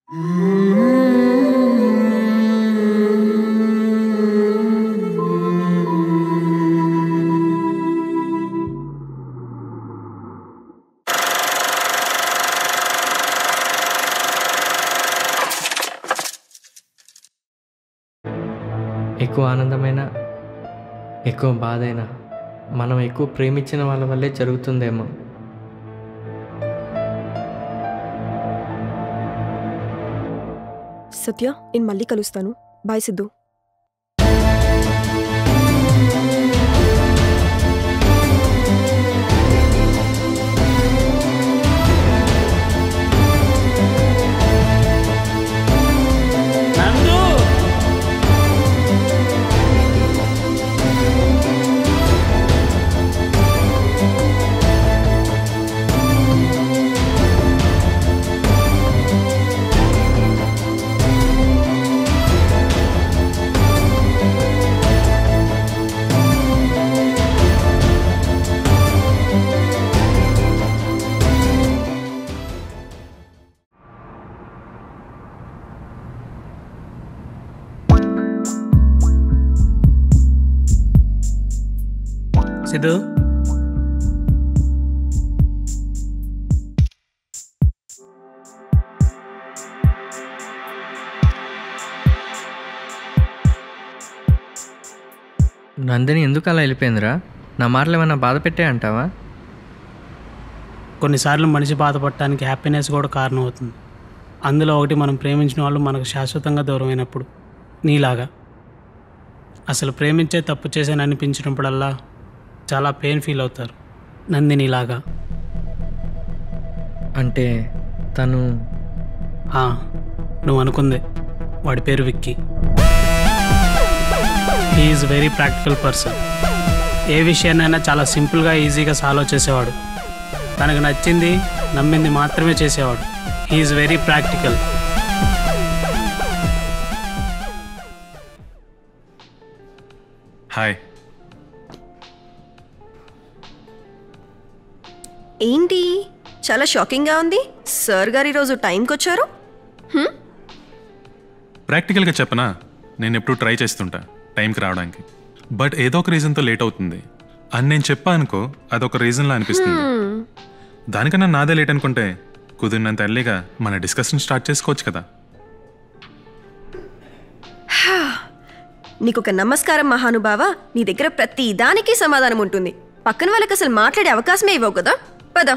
ఎక్కువ ఆనందమైన ఎక్కువ బాధైనా మనం ఎక్కువ ప్రేమించిన వాళ్ళ వల్లే జరుగుతుందేమో సత్య నేను మళ్ళీ కలుస్తాను బాయ్ సిద్ధు నందు సిద్ధు నందిని ఎందుకు అలా వెళ్ళిపోయిందిరా నా మాటలు ఏమైనా బాధ పెట్టే అంటావా కొన్నిసార్లు మనిషి బాధపడటానికి హ్యాపీనెస్ కూడా కారణం అవుతుంది అందులో ఒకటి మనం ప్రేమించిన వాళ్ళు మనకు శాశ్వతంగా దూరమైనప్పుడు నీలాగా అసలు ప్రేమించే తప్పు చేశాను అనిపించినప్పుడల్లా చాలా పెయిన్ ఫీల్ అవుతారు నందినిలాగా అంటే తను ఆ, నువ్వు అనుకుందే వాడి పేరు Vicky is very practical person ఏ విషయాన్నైనా చాలా సింపుల్గా ఈజీగా సాల్వ్ చేసేవాడు తనకు నచ్చింది నమ్మింది మాత్రమే చేసేవాడు ఈజ్ వెరీ ప్రాక్టికల్ హాయ్ ఏంటి చాలా షాకింగ్గా ఉంది సార్ గారు ఈరోజు టైంకి వచ్చారు హ్మ్? ప్రాక్టికల్గా చెప్పనా నేను ఎప్పుడు ట్రై చేస్తుంటా టైంకి రావడానికి బట్ ఏదో ఒక రీజన్తో లేట్ అవుతుంది అని నేను చెప్పా అనుకో అదొక రీజన్లా అనిపిస్తుంది దానికన్నా నాదే లేట్ అనుకుంటే కుదిరినంత ఎర్లీగా మన డిస్కషన్ స్టార్ట్ చేసుకోవచ్చు కదా నీకు ఒక నమస్కారం మహానుభావ నీ దగ్గర ప్రతి దానికి సమాధానం ఉంటుంది పక్కన వాళ్ళకి అసలు మాట్లాడే అవకాశమే ఇవ్వవు కదా పద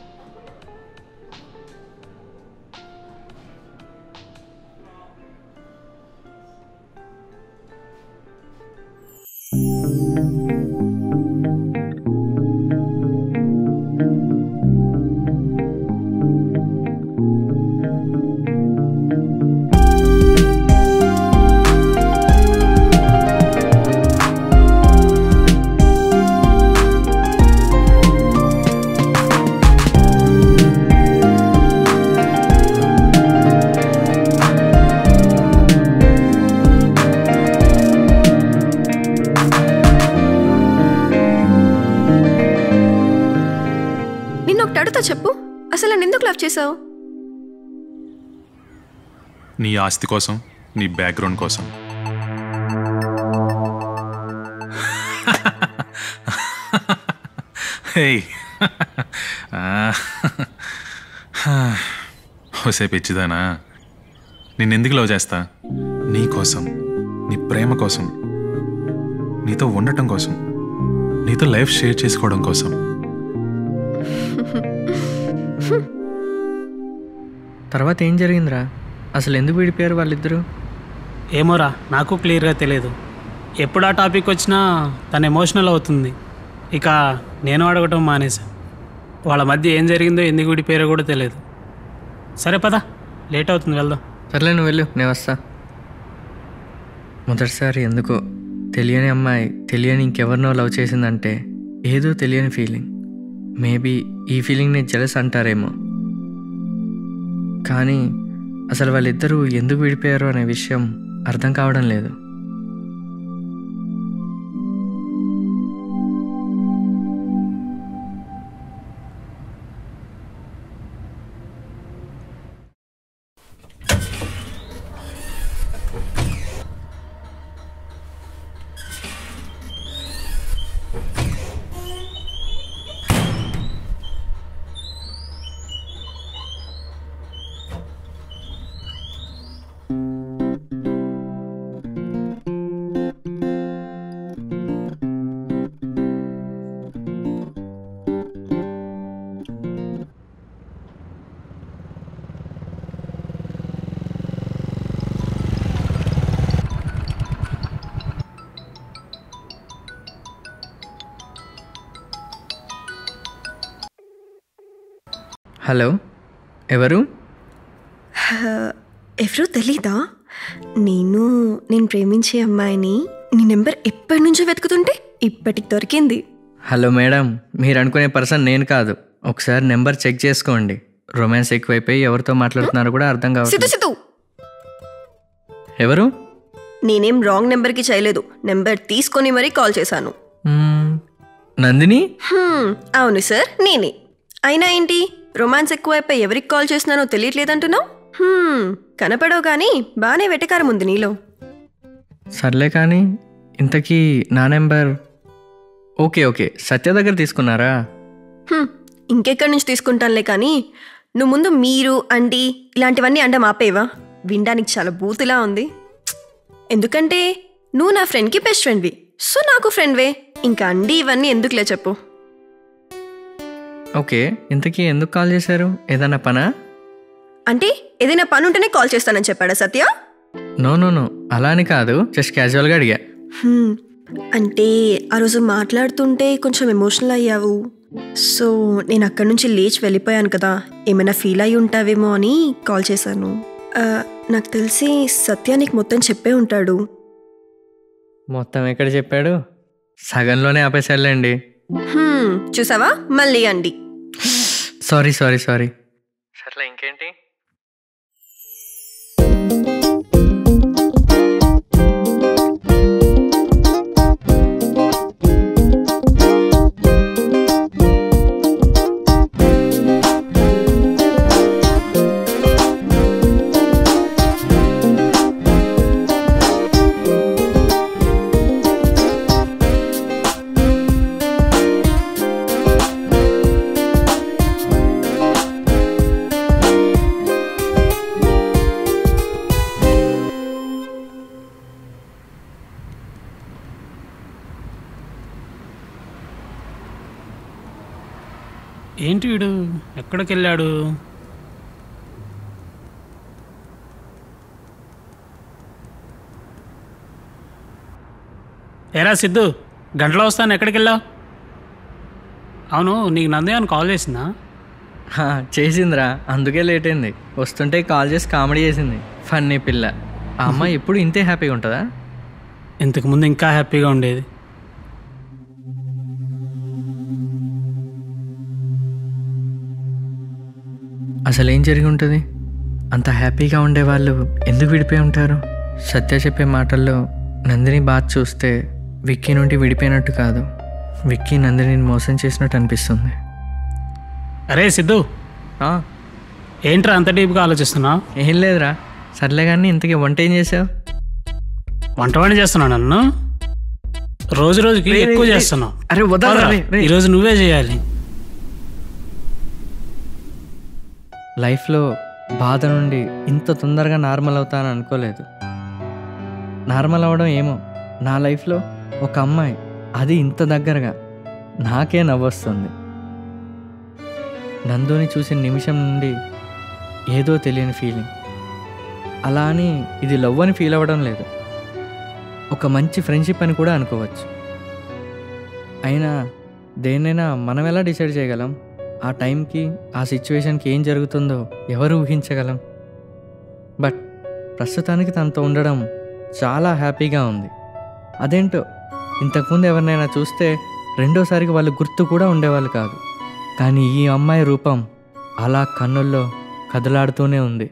నిన్న ఒకటి అడుగుతా చెప్పు అసలు నన్ను ఎందుకు లవ్ చేసావు నీ ఆస్తి కోసం నీ బ్యాక్గ్రౌండ్ కోసం హే హోసే పిచ్చిదానా నిన్నెందుకు లవ్ చేస్తా నీ కోసం నీ ప్రేమ కోసం నీతో ఉండటం కోసం నీతో లైఫ్ షేర్ చేసుకోవడం కోసం తర్వాత ఏం జరిగిందిరా అసలు ఎందుకు విడిపోయారు వాళ్ళిద్దరూ ఏమోరా నాకు క్లియర్గా తెలియదు ఎప్పుడు ఆ టాపిక్ వచ్చినా తను ఎమోషనల్ అవుతుంది ఇక నేను అడగటం మానేసా వాళ్ళ మధ్య ఏం జరిగిందో ఎందుకు విడిపోయారో కూడా తెలియదు సరే పద లేట్ అవుతుంది వెళ్దాం సర్లే నువ్వు వెళ్ళు నేను వస్తా మొదటిసారి ఎందుకో తెలియని అమ్మాయి తెలియని ఇంకెవరినో లవ్ చేసిందంటే ఏదో తెలియని ఫీలింగ్ మేబీ ఈ ఫీలింగ్ని జలస్ అంటారేమో కానీ అసలు వాళ్ళిద్దరూ ఎందుకు విడిపోయారో అనే విషయం అర్థం కావడం లేదు హలో ఎవరు ఎవరో తెలీదా నేను నేను ప్రేమించే అమ్మాయిని నీ నెంబర్ ఎప్పటి నుంచో వెతుకుతుంటే ఇప్పటికి దొరికింది హలో మేడం మీరు అనుకునే పర్సన్ నేను కాదు ఒకసారి నెంబర్ చెక్ చేసుకోండి రొమాన్స్ ఎక్కువైపోయి ఎవరితో మాట్లాడుతున్నారో కూడా అర్థం సిద్ధు కావట్లేదు సిద్ధు ఎవరు నేనేం రాంగ్ నెంబర్కి చేయలేదు నెంబర్ తీసుకొని మరీ కాల్ చేశాను మ్మ్, నందిని హ్మ్, అవును సార్ నేనే అయినా ఏంటి రొమాన్స్ ఎక్కువైపోయి ఎవరికి కాల్ చేస్తున్నానో తెలియట్లేదంటున్నావు హ్మ్, కనపడవు కానీ బాగానే వెటకారం ఉంది నీలో సర్లే కానీ ఇంతకీ నా నెంబర్ ఓకే ఓకే సత్య దగ్గర తీసుకున్నారా హ్మ్, ఇంకెక్కడి నుంచి తీసుకుంటానులే కానీ నువ్వు ముందు మీరు అండి ఇలాంటివన్నీ అండం ఆపేవా వినడానికి చాలా బూతులా ఉంది ఎందుకంటే నువ్వు నా ఫ్రెండ్కి బెస్ట్ ఫ్రెండ్వి సో నాకు ఫ్రెండ్వే ఇంకా అండి ఇవన్నీ ఎందుకులే చెప్పు ఓకే ఇంతకీ ఎందుకు కాల్ చేశారు ఏదన్నా పనా అంటే ఏదైనా పని ఉంటేనే కాల్ చేస్తానని చెప్పాడా సత్య నో నో నో అలా అని కాదు జస్ట్ క్యాజువల్గా అడిగా హ్మ్, అంటే ఆ రోజు మాట్లాడుతుంటే కొంచెం ఎమోషనల్ అయ్యావు సో నేను అక్కడి నుంచి లేచి వెళ్ళిపోయాను కదా ఏమైనా ఫీల్ అయి ఉంటావేమో అని కాల్ చేశాను ఆ, నాకు తెలిసి సత్య నీకు మొత్తం చెప్పే ఉంటాడు మొత్తం ఎక్కడ చెప్పాడు సగంలోనే ఆపేసారులేండి హ్మ్, చూసావా మళ్ళీ అండి సారీ సారీ సారీ సర్లే ఇంకేంటి ఏంటి వీడు ఎక్కడికి వెళ్ళాడు ఏరా సిద్ధు గంటలో వస్తాను ఎక్కడికి వెళ్ళావు అవును నీకు నందే అని కాల్ చేసిందా హా, చేసిందిరా అందుకే లేట్ అయింది వస్తుంటే కాల్ చేసి కామెడీ చేసింది ఫన్నీ పిల్ల ఆ అమ్మాయి ఎప్పుడు ఇంతే హ్యాపీగా ఉంటుందా ఇంతకుముందు ఇంకా హ్యాపీగా ఉండేది అసలు ఏం జరిగి ఉంటుంది అంత హ్యాపీగా ఉండేవాళ్ళు ఎందుకు విడిపోయి ఉంటారు సత్య చెప్పే మాటల్లో నందిని బాధ చూస్తే విక్కీ నుండి విడిపోయినట్టు కాదు విక్కీ నందినిని మోసం చేసినట్టు అనిపిస్తుంది అరే సిద్ధు ఆ, ఏంట్రా అంత డీప్గా ఆలోచిస్తున్నావు ఏం లేదురా సర్లే కానీ ఇంతకీ వంట ఏం చేసావు వంట వంట చేస్తున్నావు నన్ను రోజు రోజుకి రే, రే, ఎక్కువ రే. చేస్తున్నావు అరే వదలరా, పదరా, రే, రే. ఈరోజు నువ్వే చేయాలి లైఫ్లో బాధ నుండి ఇంత తొందరగా నార్మల్ అవుతానని అనుకోలేదు నార్మల్ అవ్వడం ఏమో నా లైఫ్లో ఒక అమ్మాయి అది ఇంత దగ్గరగా నాకే నవ్వొస్తుంది నందుని చూసిన నిమిషం నుండి ఏదో తెలియని ఫీలింగ్ అలా అని ఇది లవ్ అని ఫీల్ అవ్వడం లేదు ఒక మంచి ఫ్రెండ్షిప్ అని కూడా అనుకోవచ్చు అయినా దేన్నైనా మనం ఎలా డిసైడ్ చేయగలం ఆ టైంకి ఆ సిచ్యువేషన్కి ఏం జరుగుతుందో ఎవరు ఊహించగలం బట్ ప్రస్తుతానికి తనతో ఉండడం చాలా హ్యాపీగా ఉంది అదేంటో ఇంతకుముందు ఎవరినైనా చూస్తే రెండోసారికి వాళ్ళు గుర్తు కూడా ఉండేవాళ్ళు కాదు కానీ ఈ అమ్మాయి రూపం అలా కన్నుల్లో కదలాడుతూనే ఉంది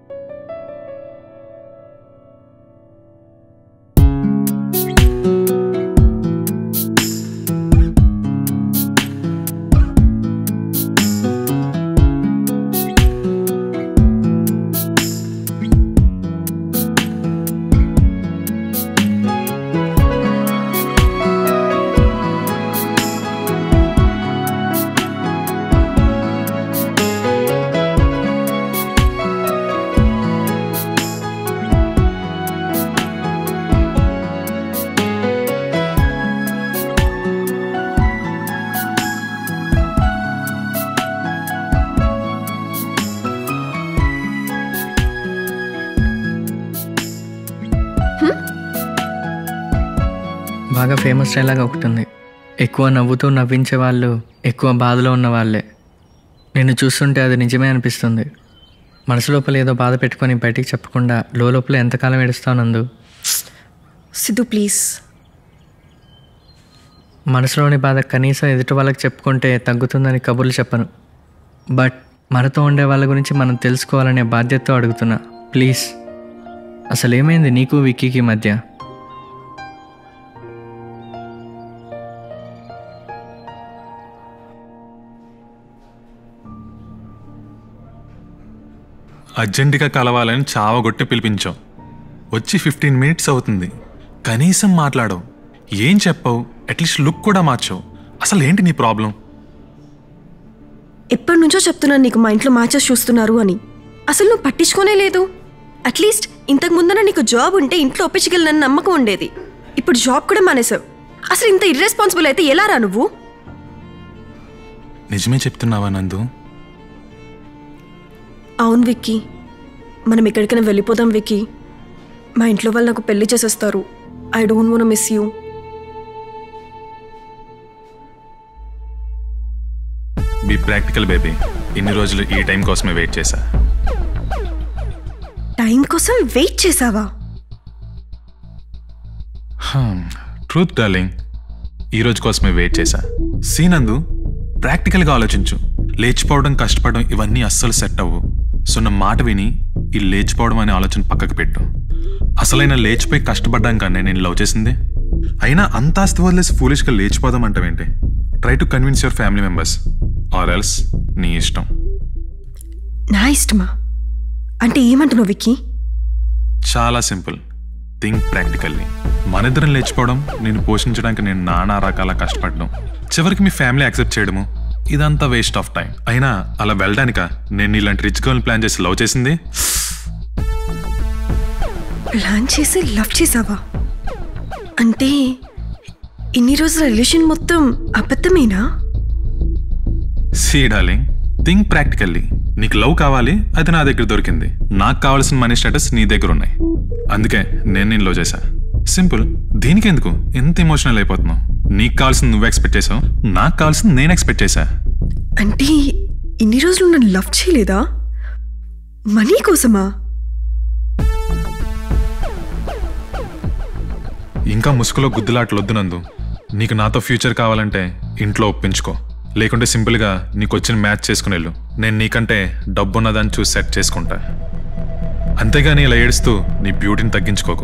బాగా ఫేమస్ డైలాగ్ ఒకటి ఉంది ఎక్కువ నవ్వుతూ నవ్వించే వాళ్ళు ఎక్కువ బాధలో ఉన్న వాళ్ళే నిన్ను చూస్తుంటే అది నిజమే అనిపిస్తుంది మనసు లోపల ఏదో బాధ పెట్టుకొని బయటికి చెప్పకుండా లోపల ఎంతకాలం ఏడుస్తావు నందు సిద్ధు ప్లీజ్ మనసులోని బాధ కనీసం ఎదుటి వాళ్ళకి చెప్పుకుంటే తగ్గుతుందని కబుర్లు చెప్పను బట్ మనతో ఉండే వాళ్ళ గురించి మనం తెలుసుకోవాలనే బాధ్యతతో అడుగుతున్నా ప్లీజ్ అసలు ఏమైంది నీకు విక్కీకి మధ్య అర్జెంటుగా కలవాలని చావగొట్టి పిలిపించావు వచ్చి ఫిఫ్టీన్ మినిట్స్ అవుతుంది కనీసం మాట్లాడవు ఏం చెప్పవు అట్లీస్ట్ లుక్ కూడా మార్చవు అసలు ఏంటి నీ ప్రాబ్లం ఎప్పటి నుంచో చెప్తున్నాను నీకు మా ఇంట్లో మ్యాచెస్ చూస్తున్నారు అని అసలు నువ్వు పట్టించుకోనే లేదు అట్లీస్ట్ ఇంతకు ముందర నీకు జాబ్ ఉంటే ఇంట్లో ఒప్పించగలనని నమ్మకం ఉండేది ఇప్పుడు జాబ్ కూడా మానేసావు అసలు ఇంత ఇర్రెస్పాన్సిబుల్ అయితే ఎలా రా నువ్వు నిజమే చెప్తున్నావా నందు అవును విక్కీ మనం ఎక్కడికైనా వెళ్ళిపోదాం విక్కీ మా ఇంట్లో వాళ్ళు నాకు పెళ్లి చేసేస్తారు I don't want miss you be practical baby ఇన్ని రోజులు ఈ టైం కోసమే వెయిట్ చేశా టైం కోసం వెయిట్ చేసావా ట్రూత్ డార్లింగ్ ఈ రోజు కోసమే వెయిట్ చేశా సీనందు ప్రాక్టికల్గా ఆలోచించు లేచిపోవడం కష్టపడడం ఇవన్నీ అస్సలు సెట్ అవ్వు సో నా మాట విని ఈ లేచిపోవడం అనే ఆలోచన పక్కకు పెట్టు అసలైన లేచిపోయి కష్టపడ్డాం కానీ నేను లవ్ చేసింది అయినా అంత ఆస్తి వదిలేసి ఫూలిష్గా లేచిపోదాం అంటావేంటి try to convince your family members or else నీ ఇష్టం నా ఇష్టమా అంటే ఏమంటున్నావు విక్కీ చాలా సింపుల్ థింక్ ప్రాక్టికల్లీ మనిద్దరం లేచిపోవడం నేను పోషించడానికి నేను నానా రకాల కష్టపడడం చివరికి మీ ఫ్యామిలీ యాక్సెప్ట్ చేయడము ఇదంతా వేస్ట్ ఆఫ్ టైం అయినా అలా వెళ్ళడానిక నేను ఇలాంటి రిచ్ గర్ల్ ప్లాన్ చేసి లవ్ చేసింది ప్లాన్ చేసి లవ్ చేసావా అంటే ఇన్ని రోజుల రిలేషన్ మొత్తం అబద్ధమేనా సీ డార్లింగ్ థింక్ ప్రాక్టికల్లీ నీకు లవ్ కావాలి అది నా దగ్గర దొరికింది నాకు కావాల్సిన మనీ స్టేటస్ నీ దగ్గర ఉన్నాయి అందుకే నేను నేను లవ్ చేశా సింపుల్ దీనికి ఎందుకు ఎంత ఎమోషనల్ అయిపోతున్నావు నీకు కావాల్సింది నువ్వు ఎక్స్పెక్ట్ చేసావు నాకు కావాల్సింది నేను ఎక్స్పెక్ట్ చేశా అంటే ఇన్ని రోజులు నన్ను లవ్ చేయలేదా మనీ కోసమా ఇంకా ముసుగులో గుద్దులాటలు వద్దునందు నీకు నాతో ఫ్యూచర్ కావాలంటే ఇంట్లో ఒప్పించుకో లేకుంటే సింపుల్గా నీకు వచ్చిన మ్యాచ్ చేసుకుని వెళ్ళు నేను నీకంటే డబ్బున్నదాన్ని చూసి సెట్ చేసుకుంటా అంతేగాని ఇలా ఏడుస్తూ నీ బ్యూటీని తగ్గించుకోకు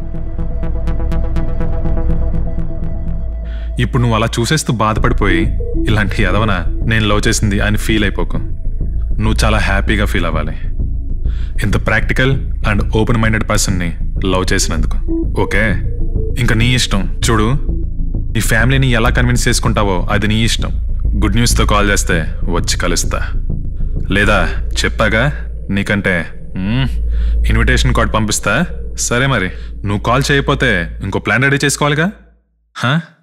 ఇప్పుడు నువ్వు అలా చూసేస్తూ బాధపడిపోయి ఇలాంటి ఎదవన నేను లవ్ చేసింది అని ఫీల్ అయిపోకు నువ్వు చాలా హ్యాపీగా ఫీల్ అవ్వాలి ఇంత ప్రాక్టికల్ అండ్ ఓపెన్ మైండెడ్ పర్సన్ని లవ్ చేసినందుకు ఓకే ఇంకా నీ ఇష్టం చూడు నీ ఫ్యామిలీని ఎలా కన్విన్స్ చేసుకుంటావో అది నీ ఇష్టం గుడ్ న్యూస్తో కాల్ చేస్తే వచ్చి కలుస్తా లేదా చెప్పాగా నీకంటే మ్మ్, ఇన్విటేషన్ కార్డ్ పంపిస్తా సరే మరి నువ్వు కాల్ చేయకపోతే ఇంకో ప్లాన్ రెడీ చేసుకోవాలిగా హా